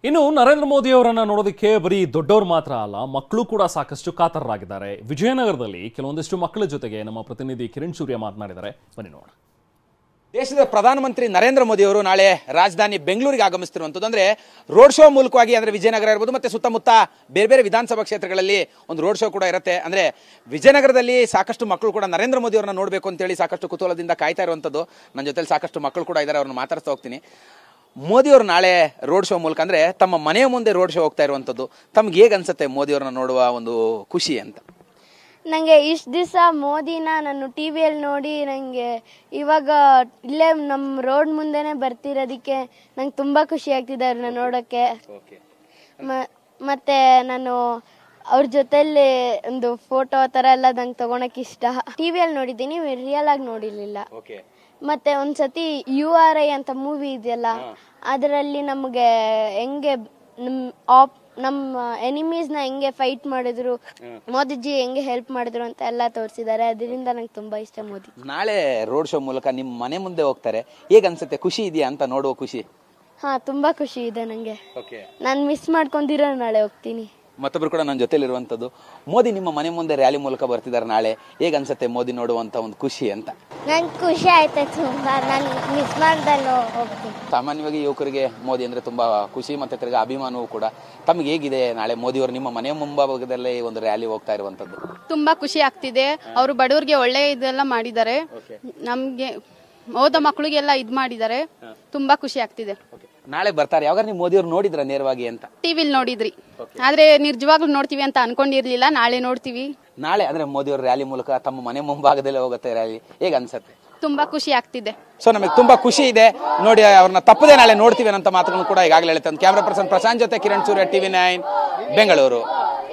ಇನ್ನು ನರೇಂದ್ರ ಮೋದಿ ಅವರನ್ನ ನೋಡೋದಕ್ಕೆ ಬರೀ ದೊಡ್ಡವರು ಮಾತ್ರ ಅಲ್ಲ ಮಕ್ಕಳು ಕೂಡ ಸಾಕಷ್ಟು ಕಾತರರಾಗಿದ್ದಾರೆ ವಿಜಯನಗರದಲ್ಲಿ ಕೆಲವೊಂದಿಷ್ಟು ಮಕ್ಕಳ ಜೊತೆಗೆ ನಮ್ಮ ಪ್ರತಿನಿಧಿ ಕಿರಣ್ ಸೂರ್ಯ ಮಾತನಾಡಿದ್ದಾರೆ ಬನ್ನಿ ನೋಡೋಣ ದೇಶದ ಪ್ರಧಾನಮಂತ್ರಿ ನರೇಂದ್ರ ಮೋದಿ ಅವರು ನಾಳೆ ರಾಜಧಾನಿ ಬೆಂಗಳೂರಿಗೆ ಆಗಮಿಸ್ತಿರುವಂಥದ್ದು ಅಂದ್ರೆ ರೋಡ್ ಶೋ ಮೂಲಕವಾಗಿ ಅಂದ್ರೆ ವಿಜಯನಗರ ಇರ್ಬೋದು ಮತ್ತೆ ಸುತ್ತಮುತ್ತ ಬೇರೆ ಬೇರೆ ವಿಧಾನಸಭಾ ಕ್ಷೇತ್ರಗಳಲ್ಲಿ ಒಂದು ರೋಡ್ ಶೋ ಕೂಡ ಇರುತ್ತೆ ಅಂದ್ರೆ ವಿಜಯನಗರದಲ್ಲಿ ಸಾಕಷ್ಟು ಮಕ್ಕಳು ಕೂಡ ನರೇಂದ್ರ ಮೋದಿ ಅವರನ್ನ ನೋಡಬೇಕು ಅಂತೇಳಿ ಸಾಕಷ್ಟು ಕುತೂಹಲದಿಂದ ಕಾಯ್ತಾ ಇರುವಂಥದ್ದು ನನ್ನ ಜೊತೆಲಿ ಸಾಕಷ್ಟು ಮಕ್ಕಳು ಕೂಡ ಇದ್ದಾರೆ ಅವ್ರನ್ನ ಮಾತಾಡ್ತಾ ಹೋಗ್ತೀನಿ ಮೋದಿ ಅವರು ನಾಳೆ ರೋಡ್ ಶೋ ಮೂಲಕ ಅಂದ್ರೆ ತಮ್ಮ ಮನೆಯ ಮುಂದೆ ರೋಡ್ ಶೋ ಹೋಗ್ತಾ ಇರುವಂಥದ್ದು ತಮ್ಗೆ ಹೇಗೆ ಅನ್ಸುತ್ತೆ ಮೋದಿ ಅವ್ರನ್ನ ನೋಡುವ ಒಂದು ಖುಷಿ ಅಂತ ನನಗೆ ಇಷ್ಟು ದಿವಸ ಮೋದಿನ ನಾನು ಟಿ ವಿಯಲ್ಲಿ ನೋಡಿ ನನಗೆ ಇವಾಗ ಇಲ್ಲೇ ನಮ್ಮ ರೋಡ್ ಮುಂದೆನೆ ಬರ್ತಿರೋದಕ್ಕೆ ನಂಗೆ ತುಂಬ ಖುಷಿ ಆಗ್ತಿದೆ ಅವ್ರನ್ನ ನೋಡೋಕ್ಕೆ ಮ- ಮತ್ತೆ ನಾನು ಅವ್ರ ಜೊತೆಲಿ ಒಂದು ಫೋಟೋ ಆ ಥರ ಎಲ್ಲ ನಂಗೆ ತಗೊಳಕ್ಕೆ ಇಷ್ಟ ಟಿ ವಿಯಲ್ಲಿ ನೋಡಿದ್ದೀನಿ ರಿಯಲ್ ಆಗಿ ನೋಡಿರ್ಲಿಲ್ಲ ಓಕೆ ಮತ್ತೆ ಒಂದ್ಸತಿ ಯು ಆರ್ ಐ ಅಂತ ಮೂವಿ ಇದೆಯಲ್ಲ ಅದರಲ್ಲಿ ನಮಗೆ ಹೆಂಗೆ ನಮ್ ಆಪ್ ನಮ್ಮ ಎನಿಮೀಸ್ನ ಹೆಂಗೆ ಫೈಟ್ ಮಾಡಿದ್ರು ಮೋದಿಜಿ ಹೆಂಗೆ ಹೆಲ್ಪ್ ಮಾಡಿದ್ರು ಅಂತ ಎಲ್ಲ ತೋರಿಸಿದ್ದಾರೆ ಅದರಿಂದ ನಂಗೆ ತುಂಬಾ ಇಷ್ಟ ಮೋದಿ ನಾಳೆ ರೋಡ್ ಶೋ ಮೂಲಕ ನಿಮ್ಮ ಮನೆ ಮುಂದೆ ಹೋಗ್ತಾರೆ ಹೇಗೆ ಅನ್ಸುತ್ತೆ ಖುಷಿ ಇದೆಯಾ ಅಂತ ನೋಡುವ ಖುಷಿ ಹಾ ತುಂಬಾ ಖುಷಿ ಇದೆ ನಂಗೆ ಓಕೆ ನಾನು ಮಿಸ್ ಮಾಡ್ಕೊಂಡಿರೋ ನಾಳೆ ಹೋಗ್ತೀನಿ ಮತ್ತೊಬ್ರು ಕೂಡ ನನ್ನ ಜೊತೆಲಿರುವಂಥದ್ದು ಮೋದಿ ನಿಮ್ಮ ಮನೆ ಮುಂದೆ ರ್ಯಾಲಿ ಮೂಲಕ ಬರ್ತಿದ್ದಾರೆ ನಾಳೆ ಹೇಗೆ ಅನ್ಸುತ್ತೆ ಮೋದಿ ನೋಡುವಂತ ಒಂದು ಖುಷಿ ಅಂತ ನಂಗೆ ಖುಷಿ ಆಯ್ತು ತುಂಬಾ ನಾನು ಮಿಸ್ ಮಾಡ್ದಲ್ಲೋ ಹೋಗ್ತೀನಿ ಸಾಮಾನ್ಯವಾಗಿ ಯುವಕರಿಗೆ ಮೋದಿ ಅಂದ್ರೆ ತುಂಬಾ ಖುಷಿ ಮತ್ತೆ ತಿರ್ಗಾ ಅಭಿಮಾನವೂ ಕೂಡ ತಮ್ಗೆ ಹೇಗಿದೆ ನಾಳೆ ಮೋದಿ ಅವರು ನಿಮ್ಮ ಮನೆ ಮುಂಭಾಗದಲ್ಲೇ ಈ ಒಂದು ರ್ಯಾಲಿ ಹೋಗ್ತಾ ಇರುವಂತದ್ದು ತುಂಬಾ ಖುಷಿ ಆಗ್ತಿದೆ ಅವರು ಬಡವರಿಗೆ ಒಳ್ಳೆ ಇದೆಲ್ಲ ಮಾಡಿದ್ದಾರೆ ನಮ್ಗೆ ಓದೋ ಮಕ್ಕಳಿಗೆಲ್ಲ ಇದ್ ಮಾಡಿದ್ದಾರೆ ತುಂಬಾ ಖುಷಿ ಆಗ್ತಿದೆ ನಾಳೆ ಬರ್ತಾರೆ ಯಾವಾಗ ನೀವು ಮೋದಿ ಅವ್ರು ನೋಡಿದ್ರ ನೇರವಾಗಿ ಅಂತ ಟಿವಿಲ್ ನೋಡಿದ್ರಿ ಆದ್ರೆ ನಿಜವಾಗ್ಲೂ ನೋಡ್ತೀವಿ ಅಂತ ಅನ್ಕೊಂಡಿರ್ಲಿಲ್ಲ ನಾಳೆ ನೋಡ್ತೀವಿ ನಾಳೆ ಅಂದ್ರೆ ಮೋದಿ ಅವ್ರ ರ್ಯಾಲಿ ಮೂಲಕ ತಮ್ಮ ಮನೆ ಮುಂಭಾಗದಲ್ಲೇ ಹೋಗುತ್ತೆ ರ್ಯಾಲಿ ಹೇಗೆ ಅನ್ಸುತ್ತೆ ತುಂಬಾ ಖುಷಿ ಆಗ್ತಿದೆ ಸೊ ನಮಗೆ ತುಂಬಾ ಖುಷಿ ಇದೆ ನೋಡಿ ಅವ್ರನ್ನ ತಪ್ಪದೆ ನಾಳೆ ನೋಡ್ತೀವಿ ಅನ್ನೋ ಮಾತುಗಳನ್ನು ಕೂಡ ಈಗಾಗಲೇ ಹೇಳ್ತಾನೆ ಕ್ಯಾಮ್ರಾ ಪರ್ಸನ್ ಪ್ರಶಾಂತ್ ಜೊತೆ ಕಿರಣ್ ಸೂರ್ಯ ಟಿವಿ ನೈನ್ ಬೆಂಗಳೂರು